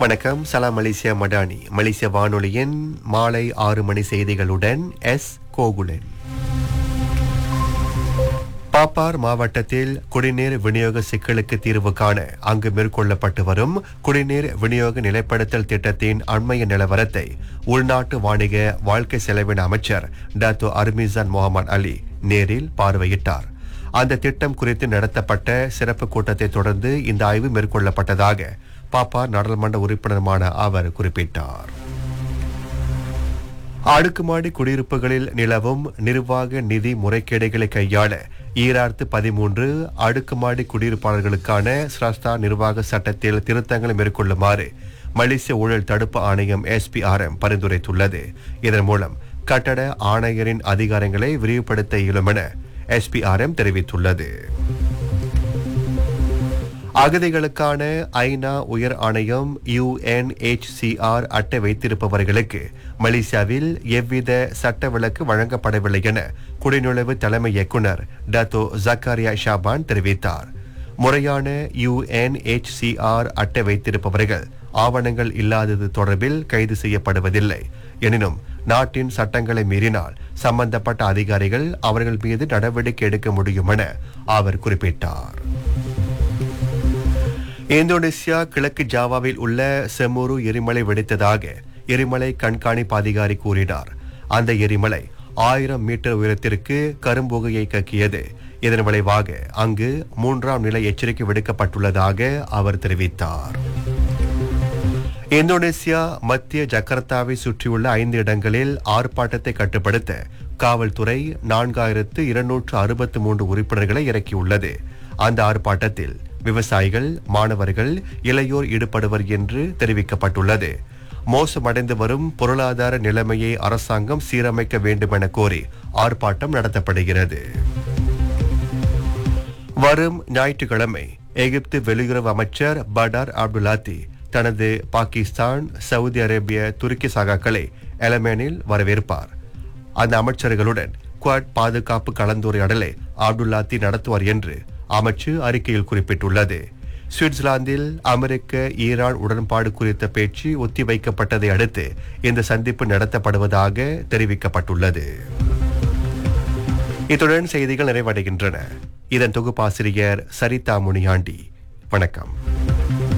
வணக்கம் சலாம் மலேசியா மடானி மலேசிய வானொலியின் மாலை ஆறு மணி செய்திகளுடன் எஸ் கோகுலன் பாப்பார் மாவட்டத்தில் குடிநீர் விநியோக சிக்கலுக்கு தீர்வு காண அங்கு மேற்கொள்ளப்பட்டு வரும் குடிநீர் விநியோக நிலைப்படுத்தல் திட்டத்தின் அண்மைய நிலவரத்தை உள்நாட்டு வாணிக வாழ்க்கை செலவின அமைச்சர் டாத்தோ அர்மிசான் முகமது அலி நேரில் பார்வையிட்டார் அந்த திட்டம் குறித்து நடத்தப்பட்ட சிறப்பு கூட்டத்தை தொடர்ந்து இந்த ஆய்வு மேற்கொள்ளப்பட்டதாக பாப்பார் நாடாளுமன்ற உறுப்பினருமான அவர் குறிப்பிட்டார் அடுக்குமாடி குடியிருப்புகளில் நிலவும் நிர்வாக நிதி முறைகேடுகளை கையாள ஈராயிரத்து பதிமூன்று அடுக்குமாடி குடியிருப்பாளர்களுக்கான ஸ்ரஸ்தா நிர்வாக சட்டத்தில் திருத்தங்களை மேற்கொள்ளுமாறு மலேசிய ஊழல் தடுப்பு ஆணையம் எஸ்பிஆர்எம் பரிந்துரைத்துள்ளது இதன் மூலம் கட்டட ஆணையரின் அதிகாரங்களை விரிவுபடுத்த இயலும் என எஸ்பிஆர்எம் தெரிவித்துள்ளது அகதிகளுக்கான ஐநா உயர் ஆணையம் யுஎன்ஹெச்சிஆர் அட்டை வைத்திருப்பவர்களுக்கு மலேசியாவில் எவ்வித சட்ட விலக்கு வழங்கப்படவில்லை என குடிநுழைவு தலைமை இயக்குனர் டத்தோ ஜக்காரியா ஷாபான் தெரிவித்தார் முறையான யுஎன்ஹெச்சிஆர் அட்டை வைத்திருப்பவர்கள் ஆவணங்கள் இல்லாதது தொடர்பில் கைது செய்யப்படுவதில்லை எனினும் நாட்டின் சட்டங்களை மீறினால் சம்பந்தப்பட்ட அதிகாரிகள் அவர்கள் மீது நடவடிக்கை எடுக்க முடியும் என அவர் குறிப்பிட்டார் இந்தோனேசியா கிழக்கு ஜாவாவில் உள்ள செமுரு எரிமலை வெடித்ததாக எரிமலை கண்காணிப்பு அதிகாரி கூறினார் அந்த எரிமலை ஆயிரம் மீட்டர் உயரத்திற்கு கரும்புகையை கக்கியது இதன் விளைவாக அங்கு மூன்றாம் நிலை எச்சரிக்கை விடுக்கப்பட்டுள்ளதாக அவர் தெரிவித்தார் இந்தோனேசியா மத்திய ஜகர்த்தாவை சுற்றியுள்ள ஐந்து இடங்களில் ஆர்ப்பாட்டத்தை கட்டுப்படுத்த காவல்துறை நான்காயிரத்து இருநூற்று அறுபத்து மூன்று உறுப்பினர்களை இறக்கியுள்ளது அந்த ஆர்ப்பாட்டத்தில் விவசாயிகள் மாணவர்கள் இளையோர் ஈடுபடுவர் என்று தெரிவிக்கப்பட்டுள்ளது மோசமடைந்து வரும் பொருளாதார நிலைமையை அரசாங்கம் சீரமைக்க வேண்டும் என கோரி ஆர்ப்பாட்டம் நடத்தப்படுகிறது வரும் ஞாயிற்றுக்கிழமை எகிப்து வெளியுறவு அமைச்சர் படார் அப்துல்லாத்தி தனது பாகிஸ்தான் சவுதி அரேபிய துருக்கி சகாக்களை எலமேனில் வரவேற்பார் அந்த அமைச்சர்களுடன் குவாட் பாதுகாப்பு கலந்துரையாடலை அப்துல்லாத்தி நடத்துவார் என்று அமைச்சு அறிக்கையில் குறிப்பிட்டுள்ளது சுவிட்சர்லாந்தில் அமெரிக்க ஈரான் உடன்பாடு குறித்த பேச்சு ஒத்திவைக்கப்பட்டதை அடுத்து இந்த சந்திப்பு நடத்தப்படுவதாக தெரிவிக்கப்பட்டுள்ளது இத்துடன் செய்திகள் நிறைவடைகின்றன இதன் தொகுப்பாசிரியர் சரிதா முனியாண்டி வணக்கம்